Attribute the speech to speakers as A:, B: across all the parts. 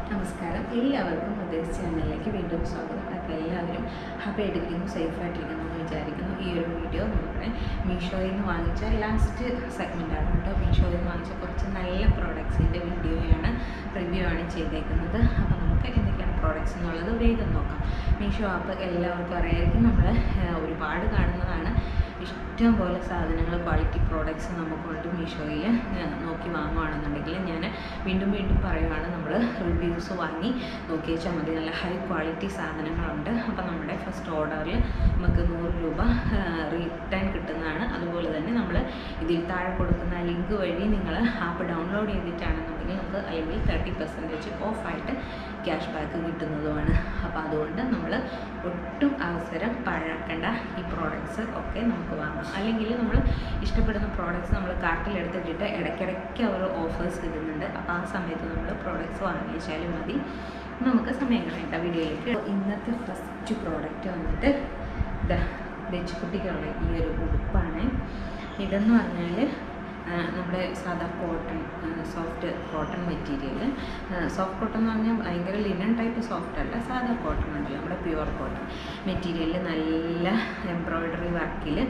A: നമസ്കാരം എല്ലാവർക്കും ഉദ്ദേശിച്ച ചാനലിലേക്ക് വീണ്ടും സ്വാഗതം അപ്പോൾ എല്ലാവരും ഹാപ്പി ആയിട്ടിരിക്കുന്നു സേഫ് ആയിട്ടിരിക്കുന്നു എന്ന് വിചാരിക്കുന്നു ഈ ഒരു വീഡിയോ നമ്മുടെ മീഷോയിൽ നിന്ന് വാങ്ങിച്ച ലാസ്റ്റ് സെഗ്മെൻ്റാണ് കേട്ടോ മീഷോയിൽ നിന്ന് വാങ്ങിച്ച കുറച്ച് നല്ല പ്രോഡക്ട്സിൻ്റെ വീഡിയോയാണ് റിവ്യൂ ആണ് ചെയ്തേക്കുന്നത് അപ്പോൾ നമുക്ക് എന്തൊക്കെയാണ് പ്രോഡക്ട്സ് എന്നുള്ളത് വേഗം നോക്കാം മീഷോ ആപ്പ് എല്ലാവർക്കും അറിയായിരിക്കും നമ്മൾ ഒരുപാട് കാണുന്നതാണ് ഇഷ്ടം പോലെ സാധനങ്ങൾ ക്വാളിറ്റി പ്രോഡക്ട്സ് നമുക്കുണ്ട് മീഷോയിൽ നോക്കി വാങ്ങുകയാണെന്നുണ്ടെങ്കിൽ ഞാൻ വീണ്ടും വീണ്ടും പറയുവാണ് നമ്മൾ റിവ്യൂസ് വാങ്ങി നോക്കി വെച്ചാൽ മതി നല്ല ഹൈ ക്വാളിറ്റി സാധനങ്ങളുണ്ട് അപ്പോൾ നമ്മുടെ ഫസ്റ്റ് ഓർഡറിൽ നമുക്ക് നൂറ് രൂപ റിട്ടേൺ കിട്ടുന്നതാണ് അതുപോലെ തന്നെ നമ്മൾ ഇതിൽ താഴെ കൊടുക്കുന്ന ലിങ്ക് വഴി നിങ്ങൾ ആപ്പ് ഡൗൺലോഡ് ചെയ്തിട്ടാണെന്നുണ്ടെങ്കിൽ നമുക്ക് അല്ലെങ്കിൽ തേർട്ടി പെർസെൻറ്റേജ് ഓഫായിട്ട് ക്യാഷ് ബാക്ക് കിട്ടുന്നതുമാണ് അപ്പോൾ അതുകൊണ്ട് നമ്മൾ ഒട്ടും അവസരം പാഴാക്കേണ്ട ഈ പ്രോഡക്റ്റ്സ് ഒക്കെ നമുക്ക് വാങ്ങാം അല്ലെങ്കിൽ നമ്മൾ ഇഷ്ടപ്പെടുന്ന പ്രോഡക്റ്റ്സ് നമ്മൾ കാർട്ടിൽ എടുത്തിട്ടിട്ട് ഇടയ്ക്കിടയ്ക്ക് അവർ ഓഫേഴ്സ് കിട്ടുന്നുണ്ട് അപ്പോൾ ആ സമയത്ത് നമ്മൾ പ്രോഡക്റ്റ്സ് വാങ്ങി വെച്ചാലും മതി നമുക്ക് സമയം കളയേണ്ട വീഡിയോയിലേക്ക് ഇന്നത്തെ ഫസ്റ്റ് പ്രോഡക്റ്റ് വന്നിട്ട് ഇതാ കുട്ടിക്കുള്ള ഈ ഒരു ഉടുപ്പാണ് ഇതെന്ന് പറഞ്ഞാൽ ആ, നമ്മുടെ സാധാ cotton soft cotton material soft cotton എന്ന് പറഞ്ഞാൽ ഭയങ്കര ലിനൻ ടൈപ്പ് സോഫ്റ്റ് അല്ല സാധാ കോട്ടൺ ഉണ്ടല്ലോ നമ്മുടെ പ്യുവർ കോട്ടൺ മെറ്റീരിയലിൽ നല്ല എംബ്രോയ്ഡറി വർക്കിൽ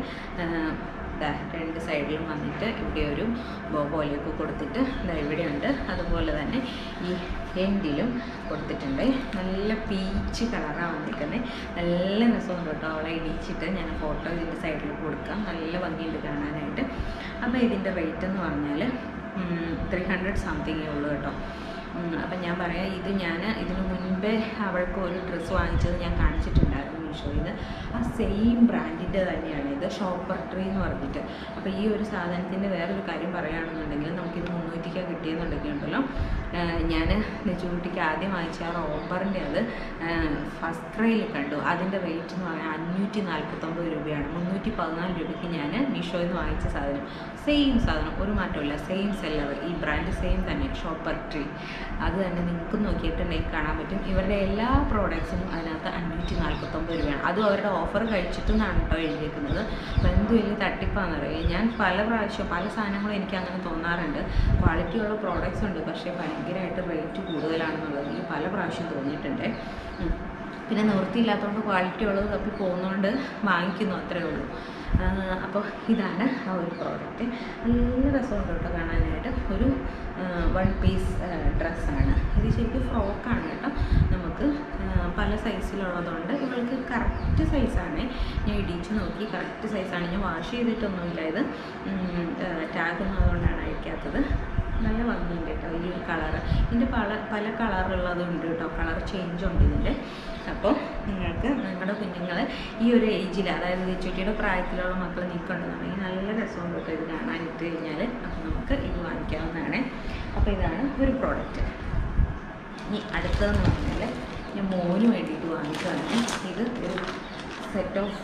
A: രണ്ട് സൈഡിലും വന്നിട്ട് ഇവിടെ ഒരു ബോ പോലെയൊക്കെ കൊടുത്തിട്ട് ഇതാ ഇവിടെയുണ്ട് അതുപോലെ തന്നെ ഈ എൻഡിലും കൊടുത്തിട്ടുണ്ട് നല്ല പീച്ച് കളറാണ് വന്നിരിക്കുന്നത് നല്ല രസമുണ്ട് കേട്ടോ അവളെ ഇടിച്ചിട്ട് ഞാൻ ഫോട്ടോ ഇതിൻ്റെ സൈഡിൽ കൊടുക്കാം നല്ല ഭംഗിയുണ്ട് കാണാനായിട്ട് അപ്പോൾ ഇതിൻ്റെ റേറ്റ് എന്ന് പറഞ്ഞാൽ ത്രീ ഹൺഡ്രഡ് സംതിങ്ങേ ഉള്ളൂ കേട്ടോ അപ്പം ഞാൻ പറയാം ഇത് ഞാൻ ഇതിനു മുൻപേ അവൾക്ക് ഒരു ഡ്രസ്സ് വാങ്ങിച്ചത് ഞാൻ കാണിച്ചിട്ടുണ്ടായിരുന്നു മീഷോയിൽ ആ സെയിം ബ്രാൻഡിൻ്റെ തന്നെയാണ് ഇത് ഷോപ്പർ ട്രീ എന്ന് പറഞ്ഞിട്ട് അപ്പോൾ ഈ ഒരു സാധനത്തിൻ്റെ വേറൊരു കാര്യം പറയുകയാണെന്നുണ്ടെങ്കിൽ നമുക്കിത് മുന്നൂറ്റിക്ക് കിട്ടിയെന്നുണ്ടെങ്കിൽ ഉണ്ടല്ലോ ഞാൻ നെച്ചുകുട്ടിക്ക് ആദ്യം വാങ്ങിച്ച ആ റോബറിൻ്റെ അത് ഫസ്റ്റ് ക്രൈയിൽ കണ്ടു അതിൻ്റെ റേറ്റ് എന്ന് പറഞ്ഞാൽ അഞ്ഞൂറ്റി നാൽപ്പത്തൊമ്പത് രൂപയാണ് മുന്നൂറ്റി പതിനാല് രൂപയ്ക്ക് ഞാൻ മീഷോയിൽ നിന്ന് വാങ്ങിച്ച സാധനം സെയിം സാധനം ഒരു മാറ്റമില്ല സെയിം സെല്ലർ ഈ ബ്രാൻഡ് സെയിം തന്നെ ഷോപ്പർ ട്രീ അത് തന്നെ നിങ്ങൾക്ക് നോക്കിയിട്ടുണ്ടെങ്കിൽ കാണാൻ പറ്റും ഇവരുടെ എല്ലാ പ്രോഡക്ട്സിനും അതിനകത്ത് അഞ്ഞൂറ്റി നാൽപ്പത്തൊമ്പത് രൂപയാണ് അതും അവരുടെ ഓഫർ കഴിച്ചിട്ടെന്നാണ് കേട്ടോ എഴുതിയേക്കുന്നത് അപ്പോൾ എന്ത് വലിയ തട്ടിപ്പാണെന്നറിയാം ഞാൻ പല പ്രാവശ്യം പല സാധനങ്ങളും എനിക്ക് അങ്ങനെ തോന്നാറുണ്ട് ക്വാളിറ്റിയുള്ള പ്രോഡക്റ്റ്സ് ഉണ്ട് പക്ഷേ ഭയങ്കരമായിട്ട് റേറ്റ് കൂടുതലാണെന്നുള്ളത് എനിക്ക് പല പ്രാവശ്യം തോന്നിയിട്ടുണ്ട് ഉം. പിന്നെ നിവൃത്തിയില്ലാത്തതുകൊണ്ട് ക്വാളിറ്റി ഉള്ളത് തപ്പി പോകുന്നതുകൊണ്ട് വാങ്ങിക്കുന്നു അത്രേ ഉള്ളൂ അപ്പോൾ ഇതാണ് ആ ഒരു പ്രോഡക്റ്റ് നല്ല രസമുണ്ട് കേട്ടോ കാണാനായിട്ട് ഒരു വൺ പീസ് ഡ്രസ്സാണ് ഇത് ശരിക്കും ഫ്രോക്കാണ് കേട്ടോ നമുക്ക് ആ, പല സൈസിലുള്ളതുകൊണ്ട് ഇവൾക്ക് കറക്റ്റ് സൈസാണ് ഞാൻ ഇടിച്ച് നോക്കി കറക്റ്റ് സൈസാണ് ഞാൻ വാഷ് ചെയ്തിട്ടൊന്നുമില്ല ഇത് ടാഗൊന്നും അതുകൊണ്ടാണ് അയക്കാത്തത് നല്ല ഭംഗിയുണ്ട് കേട്ടോ ഈ ഒരു കളറ് ഇതിൻ്റെ പല പല കളറുള്ളതുണ്ട് കേട്ടോ കളർ ചേഞ്ച് ഉണ്ട് ഇതിൻ്റെ അപ്പോൾ നിങ്ങൾക്ക് നിങ്ങളുടെ കുഞ്ഞുങ്ങൾ ഈ ഒരു ഏജിൽ അതായത് ചുറ്റിയുടെ പ്രായത്തിലുള്ള മക്കൾ നിൽക്കുന്നുണ്ടെന്നുണ്ടെങ്കിൽ നല്ല രസമുണ്ട് കേട്ടോ ഇത് കാണാനിട്ട് കഴിഞ്ഞാൽ അപ്പോൾ നമുക്ക് ഇത് വാങ്ങിക്കാവുന്നതാണ് അപ്പോൾ ഇതാണ് ഒരു പ്രോഡക്റ്റ് ഇനി അടുത്തതെന്ന് പറഞ്ഞാൽ ഞാൻ മോന് വേണ്ടിയിട്ട് വാങ്ങിച്ചതാണ് ഇത് ഒരു സെറ്റ് ഓഫ്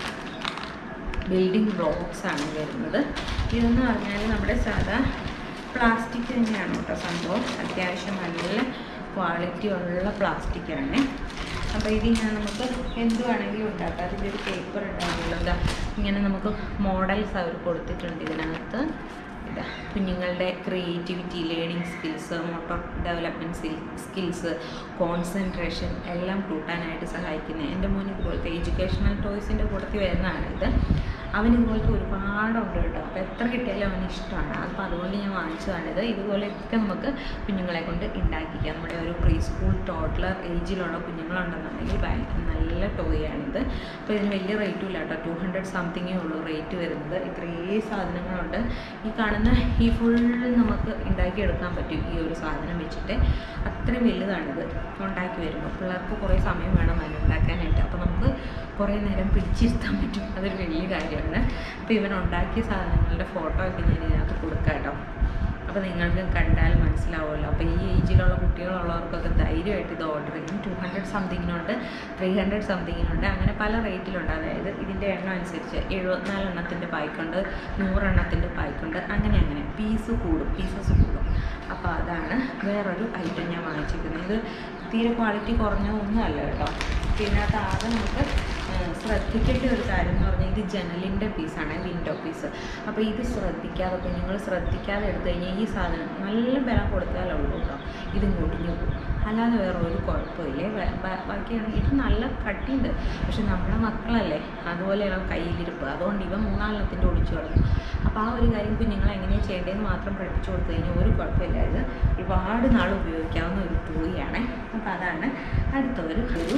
A: ബിൽഡിംഗ് ബ്ലോക്സ് ആണ് വരുന്നത് ഇതെന്ന് പറഞ്ഞാൽ നമ്മുടെ സാധാ പ്ലാസ്റ്റിക് തന്നെയാണ് കേട്ടോ സംഭവം അത്യാവശ്യം നല്ല ക്വാളിറ്റി ഉള്ള പ്ലാസ്റ്റിക്കാണ് അപ്പോൾ ഇതിങ്ങനെ നമുക്ക് എന്ത് വേണമെങ്കിലും ഉണ്ടാക്കാം അതിൻ്റെ ഒരു പേപ്പർ ഉണ്ടാവുമല്ലോ എന്താ ഇങ്ങനെ നമുക്ക് മോഡൽസ് അവർ കൊടുത്തിട്ടുണ്ട് ഇതിനകത്ത് ഇതാ കുഞ്ഞുങ്ങളുടെ creativity learning skills motor development skills concentration എല്ലാം കൂട്ടാനായിട്ട് സഹായിക്കുന്ന എൻ്റെ മോന് ഇതുപോലത്തെ എഡ്യൂക്കേഷണൽ ടോയ്സിൻ്റെ കൂട്ടത്തിൽ വരുന്നതാണ് ഇത് അവന് ഇതുപോലത്തെ ഒരുപാടുണ്ട് കേട്ടോ അപ്പോൾ എത്ര കിട്ടിയാലും അവന് ഇഷ്ടമാണ് അപ്പോൾ അതുകൊണ്ട് ഞാൻ വാങ്ങിച്ചതാണിത് ഇതുപോലെയൊക്കെ നമുക്ക് കുഞ്ഞുങ്ങളെ കൊണ്ട് ഉണ്ടാക്കിക്കാം നമ്മുടെ ഒരു പ്രീ സ്കൂൾ ടോട്ട്ലർ ഏജിലുള്ള കുഞ്ഞുങ്ങളുണ്ടെന്നുണ്ടെങ്കിൽ ഭയങ്കര നല്ല ടോയാണിത് അപ്പോൾ ഇതിന് വലിയ റേറ്റും ഇല്ല കേട്ടോ ടു ഹൺഡ്രഡ് സംതിങ്ങേ ഉള്ളൂ റേറ്റ് വരുന്നത് ഇത്രയും സാധനങ്ങളുണ്ട് ഈ കാണുന്ന ഈ ഫുൾ നമുക്ക് ഉണ്ടാക്കിയെടുക്കാൻ പറ്റും ഈ ഒരു സാധനം വെച്ചിട്ട് അത്രയും വലുതാണിത് ഉണ്ടാക്കി വരുമ്പോൾ പിള്ളേർക്ക് കുറേ സമയം വേണം അത് ഉണ്ടാക്കാനായിട്ട് അപ്പോൾ നമുക്ക് കുറേ നേരം പിടിച്ചിരുത്താൻ പറ്റും അതൊരു വലിയ കാര്യമാണ് അപ്പോൾ ഇവൻ ഉണ്ടാക്കിയ സാധനങ്ങളുടെ ഫോട്ടോ ഒക്കെ ഞാൻ ഇതിനകത്ത് കൊടുക്കാം കേട്ടോ അപ്പോൾ നിങ്ങൾക്ക് കണ്ടാൽ മനസ്സിലാവുമല്ലോ അപ്പോൾ ഈ ഏജിലുള്ള കുട്ടികളുള്ളവർക്കൊക്കെ ധൈര്യമായിട്ട് ഇത് ഓർഡർ ചെയ്യും ടു ഹൺഡ്രഡ് സംതിങ്ങിനുണ്ട് ത്രീ ഹൺഡ്രഡ് സംതിങ്ങിനുണ്ട് അങ്ങനെ പല റേറ്റിലുണ്ട് അതായത് ഇതിൻ്റെ എണ്ണം അനുസരിച്ച് എഴുപത്തിനാല് എണ്ണത്തിൻ്റെ പായ്ക്കുണ്ട് നൂറെണ്ണത്തിൻ്റെ പായ്ക്കുണ്ട് അങ്ങനെ അങ്ങനെ പീസ് കൂടും പീസസ് കൂടും അപ്പോൾ അതാണ് വേറൊരു ഐറ്റം ഞാൻ വാങ്ങിച്ചിരിക്കുന്നത് ഇത് തീരെ ക്വാളിറ്റി കുറഞ്ഞ ഒന്നും അല്ല കേട്ടോ പിന്നെ ആകെ നമുക്ക് ആ, ശ്രദ്ധിക്കേണ്ട ഒരു കാര്യം എന്ന് പറഞ്ഞാൽ ഇത് ജനലിൻ്റെ പീസാണ് വിൻഡോ പീസ് അപ്പോൾ ഇത് ശ്രദ്ധിക്കാതെ കുഞ്ഞുങ്ങൾ ശ്രദ്ധിക്കാതെ എടുത്തു കഴിഞ്ഞാൽ ഈ സാധനം നല്ല ബലം കൊടുത്താലേ ഉള്ളൂ കേട്ടോ ഇത് മുടിഞ്ഞു പോകും അല്ലാതെ വേറെ ഒരു കുഴപ്പമില്ലേ ബ- ബ- ബാക്കിയാണെങ്കിൽ ഇത് നല്ല കട്ടിയുണ്ട് പക്ഷെ നമ്മുടെ മക്കളല്ലേ അതുപോലെയാണ് കയ്യിലിരിപ്പ് അതുകൊണ്ട് ഇവ മൂന്നാലെണ്ണത്തിൻ്റെ ഒടിച്ചു കളഞ്ഞു അപ്പോൾ ആ ഒരു കാര്യം കുഞ്ഞുങ്ങൾ എങ്ങനെയാണ് ചെയ്യേണ്ടതെന്ന് മാത്രം പഠിപ്പിച്ചു കൊടുത്തു കഴിഞ്ഞാൽ ഒരു കുഴപ്പമില്ല ഇത് ഒരുപാട് നാൾ ഉപയോഗിക്കാവുന്ന ഒരു തൂയാണ് അപ്പോൾ അതാണ് അടുത്ത ഒരു ഒരു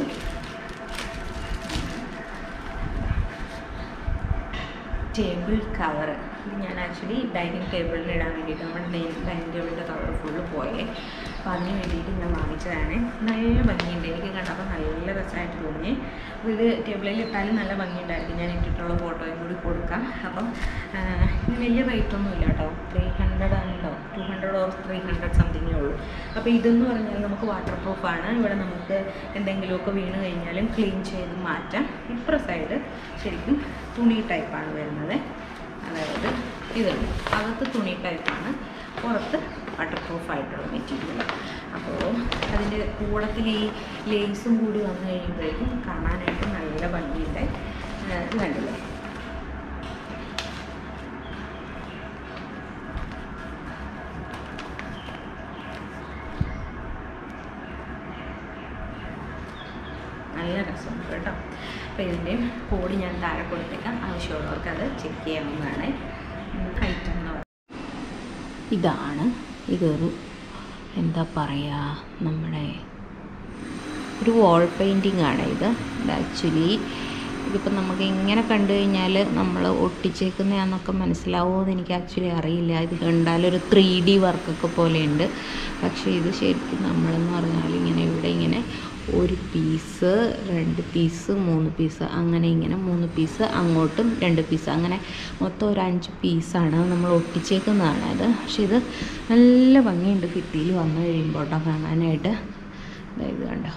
A: ടേബിൾ കവർ ഇത് ഞാൻ ആക്ച്വലി ഡൈനിങ് ടേബിളിൽ ഇടാൻ വേണ്ടിയിട്ട് നമ്മുടെ ഡൈനിങ് ടേബിളിൻ്റെ കവർ ഫുള്ള് പോയേ അപ്പോൾ അതിന് വേണ്ടിയിട്ട് ഞാൻ വാങ്ങിച്ചതാണ് നല്ല ഭംഗിയുണ്ട് എനിക്ക് കണ്ടപ്പോൾ നല്ല രസമായിട്ട് തോന്നി അപ്പോൾ ഇത് ടേബിളിൽ ഇട്ടാലും നല്ല ഭംഗിയുണ്ടായിരിക്കും ഞാൻ ഇട്ടിട്ടുള്ള ഫോട്ടോയും കൂടി കൊടുക്കാം അപ്പം ആ, ഇത് വലിയ റേറ്റ് ഒന്നും ഇല്ല കേട്ടോ ത്രീ ഹൺഡ്രഡ് ഉണ്ടോ two hundred or three hundred സംതിങ്ങേ ഉള്ളൂ അപ്പോൾ ഇതെന്ന് പറഞ്ഞാൽ നമുക്ക് വാട്ടർ പ്രൂഫാണ് ഇവിടെ നമുക്ക് എന്തെങ്കിലുമൊക്കെ വീണ് കഴിഞ്ഞാലും ക്ലീൻ ചെയ്ത് മാറ്റാം ഇപ്പുറ സൈഡ് ശരിക്കും തുണി ടൈപ്പാണ് വരുന്നത് അതായത് ഇതുണ്ട് അകത്ത് തുണി ടൈപ്പാണ് പുറത്ത് വാട്ടർ പ്രൂഫായിട്ടുള്ള മെറ്റീരിയൽ അപ്പോൾ അതിൻ്റെ കൂടത്തിൽ ഈ ലേസും കൂടി വന്നു കഴിയുമ്പോഴേക്കും കാണാനായിട്ട് നല്ല ഭംഗിയുണ്ട് ആ, ഇത് കണ്ടില്ലേ നല്ല രസമുണ്ട് കേട്ടോ അപ്പോൾ ഇതിൻ്റെ കോഡ് ഞാൻ താഴെ കൊടുത്തേക്കാം ആവശ്യമുള്ളവർക്ക് അത് ചെക്ക് ചെയ്യാവുന്നതാണ് ഐറ്റം എന്ന് പറയുന്നത് ഇതാണ് ഇതൊരു എന്താ പറയുക നമ്മുടെ ഒരു വാൾ പെയിൻറ്റിംഗ് ആണ് ഇത് ഇത് ആക്ച്വലി ഇതിപ്പോൾ നമുക്ക് ഇങ്ങനെ കണ്ടു കഴിഞ്ഞാൽ നമ്മൾ ഒട്ടിച്ചേക്കുന്നതാണെന്നൊക്കെ മനസ്സിലാവുമോ എന്ന് എനിക്ക് ആക്ച്വലി അറിയില്ല ഇത് കണ്ടാൽ ഒരു ത്രീ ഡി വർക്കൊക്കെ പോലെയുണ്ട് പക്ഷേ ഇത് ശരിക്കും നമ്മളെന്ന് പറഞ്ഞാൽ ഇങ്ങനെ ഇവിടെ ഇങ്ങനെ ഒരു പീസ് രണ്ട് പീസ് മൂന്ന് പീസ് അങ്ങനെ ഇങ്ങനെ മൂന്ന് പീസ് അങ്ങോട്ടും രണ്ട് പീസ് അങ്ങനെ മൊത്തം ഒരു അഞ്ച് പീസാണ് നമ്മൾ ഒട്ടിച്ചേക്കുന്നതാണ് ഇത് പക്ഷെ ഇത് നല്ല ഭംഗിയുണ്ട് ഭിത്തിയിൽ വന്നു കഴിയുമ്പോൾ കേട്ടോ കാണാനായിട്ട് ദേ ഇത് കണ്ടോ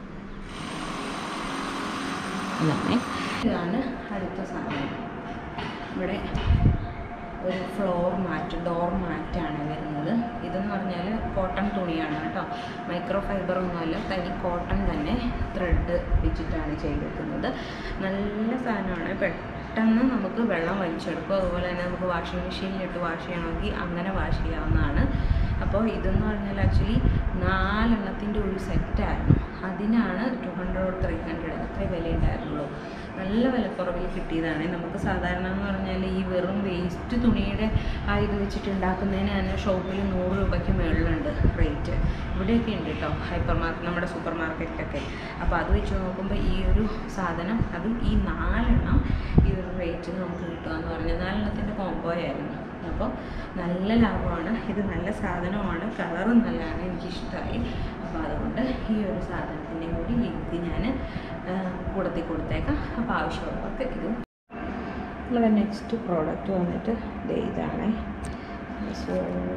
A: ഇതാണ് ഇതാണ് അടുത്ത സാധനം ഇവിടെ ഒരു ഫ്ലോർ മാറ്റ് ഡോർ മാറ്റാണ് വരുന്നത് ഇതെന്ന് പറഞ്ഞാൽ കോട്ടൺ തുണിയാണ് കേട്ടോ മൈക്രോ ഫൈബർ ഒന്നുമല്ല തനി കോട്ടൺ തന്നെ ത്രെഡ് വെച്ചിട്ടാണ് ചെയ്തിരിക്കുന്നത് നല്ല സാധനമാണ് പെട്ടെന്ന് നമുക്ക് വെള്ളം വലിച്ചെടുക്കും അതുപോലെ തന്നെ നമുക്ക് വാഷിംഗ് മെഷീനിലിട്ട് വാഷ് ചെയ്യണമെങ്കിൽ അങ്ങനെ വാഷ് ചെയ്യാവുന്നതാണ് അപ്പോൾ ഇതെന്ന് പറഞ്ഞാൽ ആക്ച്വലി നാലെണ്ണത്തിൻ്റെ ഒരു സെറ്റായിരുന്നു അതിനാണ് ടു ഹൺഡ്രഡ് ത്രീ ഹൺഡ്രഡ് അത്രേ വില ഉണ്ടായിരുന്നുള്ളൂ നല്ല വിലക്കുറവിൽ കിട്ടിയതാണ് നമുക്ക് സാധാരണ എന്ന് പറഞ്ഞാൽ ഈ വെറും വേസ്റ്റ് തുണിയുടെ ആ ഇത് വെച്ചിട്ട് ഉണ്ടാക്കുന്നതിന് തന്നെ ഷോപ്പിൽ നൂറ് രൂപയ്ക്ക് മുകളിലുണ്ട് റേറ്റ് ഇവിടെയൊക്കെ ഉണ്ട് കേട്ടോ ഹൈപ്പർ മാർക്കറ്റ് നമ്മുടെ സൂപ്പർ മാർക്കറ്റിലൊക്കെ അപ്പോൾ അത് വെച്ച് നോക്കുമ്പോൾ ഈ ഒരു സാധനം അതും ഈ നാലെണ്ണം ഈ ഒരു റേറ്റിന് നമുക്ക് കിട്ടുകയെന്ന് പറഞ്ഞാൽ നാലെണ്ണത്തിൻ്റെ കോംബോ ആയിരുന്നു അപ്പോൾ നല്ല ലാഭമാണ് ഇത് നല്ല സാധനമാണ് കളറും നല്ലതാണ് എനിക്കിഷ്ടമായി അപ്പോൾ അതുകൊണ്ട് ഈ ഒരു സാധനത്തിൻ്റെ കൂടി ലിങ്ക് ഞാൻ കൂടത്തിൽ കൊടുത്തേക്കാം അപ്പോൾ ആവശ്യമുള്ളവർക്ക് ഇതും നമ്മുടെ നെക്സ്റ്റ് പ്രോഡക്റ്റ് വന്നിട്ട് ദേ ഇതാണ് സോ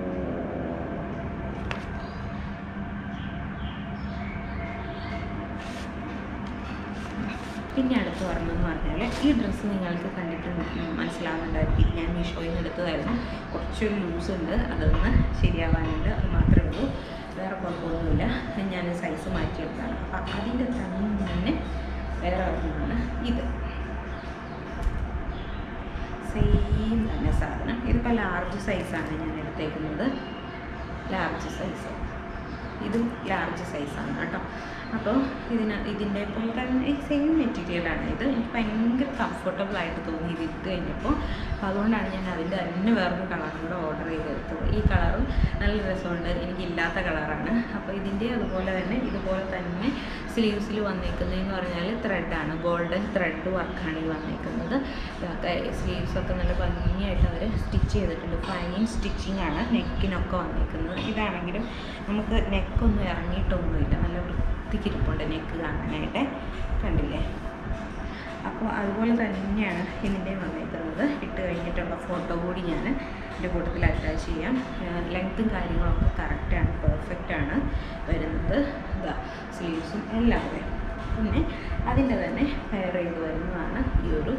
A: പിന്നെ അടുത്ത് പറഞ്ഞതെന്ന് പറഞ്ഞാൽ ഈ ഡ്രസ്സ് നിങ്ങൾക്ക് കണ്ടിട്ട് മനസ്സിലാവുന്നുണ്ടായിരിക്കും ഇത് ഞാൻ മീഷോയിൽ നിന്ന് എടുത്തതായിരുന്നു കുറച്ചൊരു ലൂസ് ഉണ്ട് അതൊന്ന് ശരിയാവാനുണ്ട് അത് മാത്രമേ ഉള്ളൂ വേറെ കുഴപ്പമൊന്നുമില്ല ഞാൻ സൈസ് മാറ്റിയെടുത്താണ് അപ്പം അതിൻ്റെ തന്നെ വേറെ ഒരെണ്ണമാണ് ഇത് സെയിം തന്നെ സാധനം ഇതിപ്പോൾ ലാർജ് സൈസാണ് ഞാൻ എടുത്തേക്കുന്നത് ലാർജ് സൈസ് ഇതും ലാർജ് സൈസാണ് കേട്ടോ അപ്പോൾ ഇതിന് ഇതിൻ്റെ പോലെ തന്നെ സെയിം മെറ്റീരിയലാണ് ഇത് എനിക്ക് ഭയങ്കര കംഫർട്ടബിൾ ആയിട്ട് തോന്നി ഇത് ഇട്ട് കഴിഞ്ഞപ്പോൾ അപ്പോൾ അതുകൊണ്ടാണ് ഞാൻ അതിൻ്റെ തന്നെ വേറൊരു കളറും കൂടെ ഓർഡർ ചെയ്തെടുത്തത് ഈ കളറും നല്ല രസമുണ്ട് എനിക്കില്ലാത്ത കളറാണ് അപ്പോൾ ഇതിൻ്റെ അതുപോലെ തന്നെ ഇതുപോലെ തന്നെ സ്ലീവ്സിൽ വന്നേക്കുന്നതെന്ന് പറഞ്ഞാൽ ത്രെഡാണ് ഗോൾഡൻ ത്രെഡ് വർക്കാണ് ഈ വന്നേക്കുന്നത് സ്ലീവ്സ് ഒക്കെ നല്ല ഭംഗിയായിട്ട് അവർ സ്റ്റിച്ച് ചെയ്തിട്ടുണ്ട് ഫൈൻ സ്റ്റിച്ചിങ് ആണ് നെക്കിനൊക്കെ വന്നേക്കുന്നത് ഇതാണെങ്കിലും നമുക്ക് നെക്കൊന്നും ഇറങ്ങിയിട്ടൊന്നുമില്ല നല്ല വൃത്തിക്കിരിപ്പുണ്ട് നെക്ക് കാണാനായിട്ട് കണ്ടില്ലേ അപ്പോൾ അതുപോലെ തന്നെയാണ് ഇതിൻ്റെ വന്നേക്കുന്നത് ഇട്ട് കഴിഞ്ഞിട്ടുള്ള ഫോട്ടോ കൂടി ഞാൻ എൻ്റെ കൂട്ടത്തിൽ അറ്റാച്ച് ചെയ്യാം ലെങ്ത്തും കാര്യങ്ങളൊക്കെ കറക്റ്റാണ് പെർഫെക്റ്റ് ആണ് വരുന്നത് ഇതാ സ്ലീവ്സും എല്ലാം കൂടെ പിന്നെ അതിൻ്റെ തന്നെ പെയർ ചെയ്ത് വരുന്നതാണ് ഈ ഒരു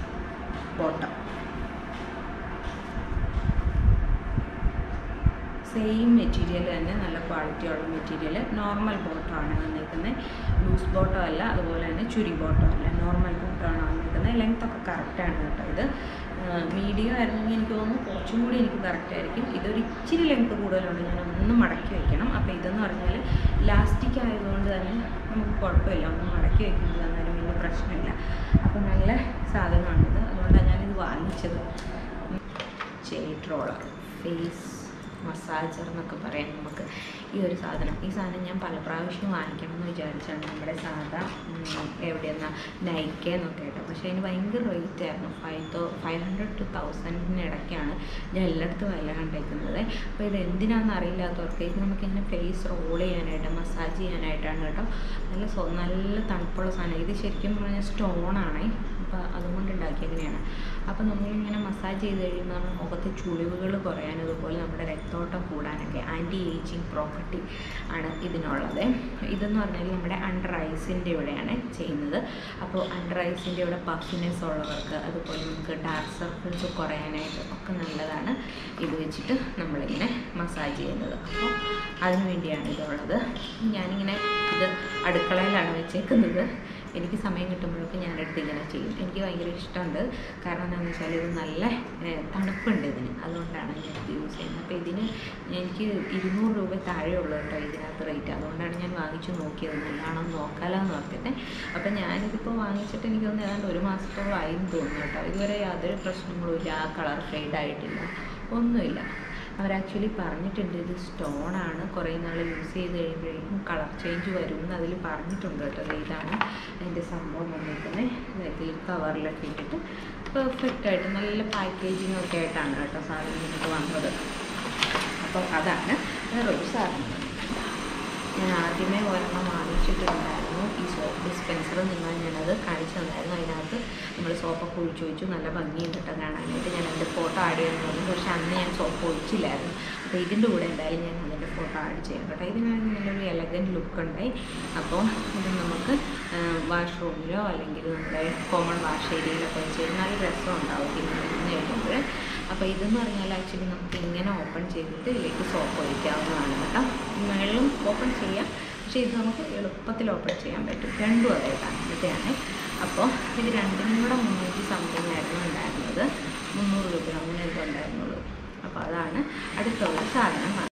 A: ബോട്ടം സെയിം മെറ്റീരിയൽ തന്നെ നല്ല ക്വാളിറ്റിയുള്ള മെറ്റീരിയൽ നോർമൽ ബോട്ടമാണ് വന്നിരിക്കുന്നത് ലൂസ് ബോട്ടോ അല്ല അതുപോലെ തന്നെ ചുരി ബോട്ടോ അല്ല നോർമൽ ബോട്ടമാണ് വന്നിരിക്കുന്നത് ലെങ്ത് ഒക്കെ കറക്റ്റാണ് കേട്ടോ ഇത് മീഡിയം ആയിരുന്നെങ്കിൽ എനിക്ക് തോന്നുന്നു കുറച്ചും കൂടി എനിക്ക് കറക്റ്റ് ആയിരിക്കും ഇതൊരു ഇച്ചിരി ലെങ്ത് കൂടുതലുണ്ട് ഞാൻ ഒന്ന് മടക്കി വെക്കണം അപ്പോൾ ഇതെന്ന് പറഞ്ഞാൽ ലാസ്റ്റിക് ആയതുകൊണ്ട് തന്നെ നമുക്ക് കുഴപ്പമില്ല ഒന്ന് മടക്കി വെക്കുന്നത് എന്നാലും വലിയ പ്രശ്നമില്ല അപ്പോൾ നല്ല സാധനമാണിത് അതുകൊണ്ടാണ് ഞാനിത് വാങ്ങിച്ചത് ഷെയ്ഡ് റോളർ ഫേസ് മസാജർ എന്നൊക്കെ പറയാം നമുക്ക് ഈ ഒരു സാധനം ഈ സാധനം ഞാൻ പല പ്രാവശ്യം വാങ്ങിക്കണം എന്ന് വിചാരിച്ചാണ് നമ്മുടെ സാധാ ഉം, എവിടെയെന്നാ നൈക്കെ എന്നൊക്കെ കേട്ടോ പക്ഷേ അതിന് ഭയങ്കര റേറ്റ് ആയിരുന്നു five thou five hundred two തൗസൻഡിന് ഇടയ്ക്കാണ് ഞാൻ എല്ലായിടത്തും വില കണ്ടേക്കുന്നത് അപ്പോൾ ഇത് എന്തിനാണെന്ന് അറിയില്ലാത്തവർക്ക് ഇത് നമുക്കിങ്ങനെ ഫേസ് റോൾ ചെയ്യാനായിട്ട് മസാജ് ചെയ്യാനായിട്ടാണ് കേട്ടോ നല്ല സോ നല്ല തണുപ്പുള്ള സാധനം ഇത് ശരിക്കും പറഞ്ഞാൽ സ്റ്റോണാണേ അപ്പോൾ അതുകൊണ്ട് ഉണ്ടാക്കിയതിനെയാണ് അപ്പോൾ നമ്മളിങ്ങനെ മസാജ് ചെയ്ത് കഴിയുമ്പോൾ നമ്മുടെ മുഖത്തെ ചുളിവുകൾ കുറയാൻ അതുപോലെ നമ്മുടെ രക്തോട്ടം കൂടാനൊക്കെ ആൻറ്റി ഏജിങ് പ്രോപ്പർട്ടി ആണ് ഇതിനുള്ളത് ഇതെന്ന് പറഞ്ഞാൽ നമ്മുടെ അണ്ടർ ഐസിൻ്റെ ഇവിടെയാണ് ചെയ്യുന്നത് അപ്പോൾ അണ്ടർ ഐസിൻ്റെ ഇവിടെ പഫിനെസ് ഉള്ളവർക്ക് അതുപോലെ നമുക്ക് ഡാർക്ക് സർക്കിൾസ് കുറയാനായിട്ട് ഒക്കെ നല്ലതാണ് ഇത് വെച്ചിട്ട് നമ്മളിങ്ങനെ മസാജ് ചെയ്യുന്നത് അപ്പോൾ അതിനു വേണ്ടിയാണ് ഇതുള്ളത് ഞാനിങ്ങനെ ഇത് അടുക്കളയിലാണ് വെച്ചേക്കുന്നത് എനിക്ക് സമയം കിട്ടുമ്പോഴൊക്കെ ഞാനെടുത്ത് ഇങ്ങനെ ചെയ്യും എനിക്ക് ഭയങ്കര ഇഷ്ടമുണ്ട് കാരണം എന്താണെന്ന് വെച്ചാൽ ഇത് നല്ല ഏഹ്, തണുപ്പുണ്ട് ഇതിന് അതുകൊണ്ടാണ് ഞാനിത് യൂസ് ചെയ്യുന്നത് അപ്പോൾ ഇതിന് എനിക്ക് ഇരുന്നൂറ് രൂപ താഴെയുള്ളൂ കേട്ടോ ഇതിനകത്ത് റേറ്റ് അതുകൊണ്ടാണ് ഞാൻ വാങ്ങിച്ചു നോക്കിയത് നല്ലതാണോ എന്ന് നോക്കാലോ എന്ന് ഓർത്തിട്ട് അപ്പോൾ ഞാനിതിപ്പോൾ വാങ്ങിച്ചിട്ട് എനിക്ക് തോന്നുന്നു ഏതാണ്ട് ഒരു മാസത്തോളമായി എന്ന് തോന്നുന്നു കേട്ടോ ഇതുവരെ യാതൊരു പ്രശ്നങ്ങളും ഇല്ല ആ കളർ ഫെയ്ഡ് ആയിട്ടില്ല ഒന്നുമില്ല അവർ ആക്ച്വലി പറഞ്ഞിട്ടുണ്ട് ഇത് സ്റ്റോണാണ് കുറേ നാൾ യൂസ് ചെയ്ത് കഴിയുമ്പോഴേക്കും കളർ ചേഞ്ച് വരും എന്ന് അതിൽ പറഞ്ഞിട്ടുണ്ട് കേട്ടോ ദേ ഇതാണ് അതിൻ്റെ സംഭവം വന്നിരിക്കുന്നത് ഇതിൽ കവറിലൊക്കെ ഇട്ടിട്ട് പെർഫെക്റ്റ് ആയിട്ട് നല്ല പാക്കേജിങ് ഒക്കെ ആയിട്ടാണ് കേട്ടോ സാധനം നമുക്ക് വന്നത് അപ്പോൾ അതാണ് വേറൊരു സാധനം ഞാൻ ആദ്യമേ ഒരെണ്ണം വാങ്ങിച്ചിട്ടുണ്ടായിരുന്നു ഈ സോപ്പ് ഡിസ്പെൻസർ നിങ്ങൾ ഞാനത് കാണിച്ചു തന്നായിരുന്നു അതിനകത്ത് നമ്മൾ സോപ്പൊക്കെ ഒഴിച്ച് ഒഴിച്ചു നല്ല ഭംഗിയുണ്ട് കേട്ടോ കാണാനായിട്ട് ഞാൻ അതിൻ്റെ ഫോട്ടോ ആഡ് ചെയ്യാൻ തോന്നി പക്ഷേ അന്ന് ഞാൻ സോപ്പ് ഒഴിച്ചില്ലായിരുന്നു അപ്പോൾ ഇതിൻ്റെ കൂടെ എന്തായാലും ഞാൻ അതിൻ്റെ ഫോട്ടോ ആഡ് ചെയ്യാം കേട്ടോ ഇതിനാണെങ്കിൽ നല്ലൊരു എലഗൻറ്റ് ലുക്ക് ഉണ്ടായി അപ്പോൾ ഇത് നമുക്ക് വാഷ്റൂമിലോ അല്ലെങ്കിൽ നമ്മുടെ കോമൺ വാഷ് ഏരിയയിലൊക്കെ വെച്ച് കഴിഞ്ഞാൽ നല്ല രസം ഉണ്ടാവും പിന്നെ ഇരുന്ന് കഴിയുമ്പോൾ അപ്പോൾ ഇതെന്ന് പറഞ്ഞാൽ ആക്ച്വലി നമുക്ക് ഇങ്ങനെ ഓപ്പൺ ചെയ്തിട്ട് ഇതിലേക്ക് സോപ്പ് ഒഴിക്കാവുന്നതാണ് കേട്ടോ മുകളിലും ഓപ്പൺ ചെയ്യാം പക്ഷേ ഇത് നമുക്ക് എളുപ്പത്തിൽ ഓപ്പൺ ചെയ്യാൻ പറ്റും രണ്ടും അതേതാണ് ഇതാണ് അപ്പോൾ ഇത് രണ്ടിനും കൂടെ മുന്നൂറ്റി സംതിങ് ആയിരുന്നു ഉണ്ടായിരുന്നത് മുന്നൂറ് രൂപ അങ്ങനെ എന്തോ ഉണ്ടായിരുന്നുള്ളൂ അപ്പോൾ അതാണ് അടുത്ത ഒരു സാധനം